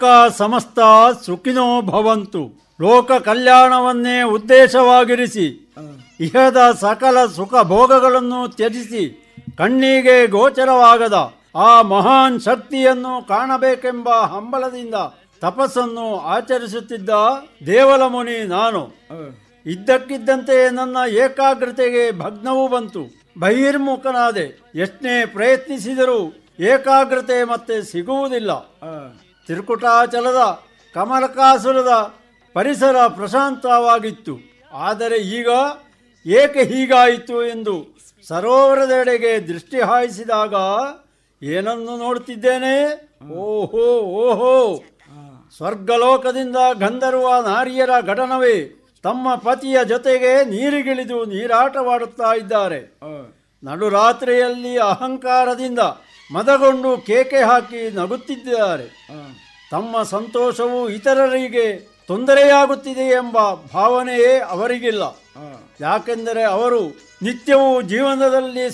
ಲೋಕ ಸಮಸ್ತ ಸುಖಿನೋ ಭವಂತು ಲೋಕ ಕಲ್ಯಾಣವನ್ನೇ ಉದ್ದೇಶವಾಗಿರಿಸಿ ಇಹದ ಸಕಲ ಸುಖ ಭೋಗಗಳನ್ನು ತ್ಯಜಿಸಿ ಕಣ್ಣಿಗೆ ಗೋಚರವಾಗದ ಆ ಮಹಾನ್ ಶಕ್ತಿಯನ್ನು ಕಾಣಬೇಕೆಂಬ ಹಂಬಲದಿಂದ ತಪಸ್ಸನ್ನು ಆಚರಿಸುತ್ತಿದ್ದ ದೇವಲ ಮುನಿ ನಾನು ಇದ್ದಕ್ಕಿದ್ದಂತೆ ನನ್ನ ಏಕಾಗ್ರತೆಗೆ ಭಗ್ನವೂ ಬಂತು ಬಹಿರ್ಮುಖನಾದೆ ಎಷ್ಟೇ ಪ್ರಯತ್ನಿಸಿದರೂ ಏಕಾಗ್ರತೆ ಮತ್ತೆ ಸಿಗುವುದಿಲ್ಲ ತಿರುಕುಟಾಚಲದ ಕಮಲಕಾಸುರದ ಪರಿಸರ ಪ್ರಶಾಂತವಾಗಿತ್ತು ಆದರೆ ಈಗ ಏಕೆ ಹೀಗಾಯಿತು ಎಂದು ಸರೋವರದೆಡೆಗೆ ದೃಷ್ಟಿ ಹಾಯಿಸಿದಾಗ ಏನನ್ನು ನೋಡುತ್ತಿದ್ದೇನೆ ಓಹೋ ಓಹೋ ಸ್ವರ್ಗಲೋಕದಿಂದ ಗಂಧರ್ವ ನಾರಿಯರ ಘಟನವೇ ತಮ್ಮ ಪತಿಯ ಜೊತೆಗೆ ನೀರಿಗಿಳಿದು ನೀರಾಟವಾಡುತ್ತಾ ಇದ್ದಾರೆ ನಡುರಾತ್ರಿಯಲ್ಲಿ ಅಹಂಕಾರದಿಂದ ಮದಗೊಂಡು ಕೇಕೆ ಹಾಕಿ ನಗುತ್ತಿದ್ದಾರೆ ತಮ್ಮ ಸಂತೋಷವು ಇತರರಿಗೆ ತೊಂದರೆಯಾಗುತ್ತಿದೆ ಎಂಬ ಭಾವನೆಯೇ ಅವರಿಗಿಲ್ಲ ಯಾಕೆಂದರೆ ಅವರು ನಿತ್ಯವೂ ಜೀವನದಲ್ಲಿ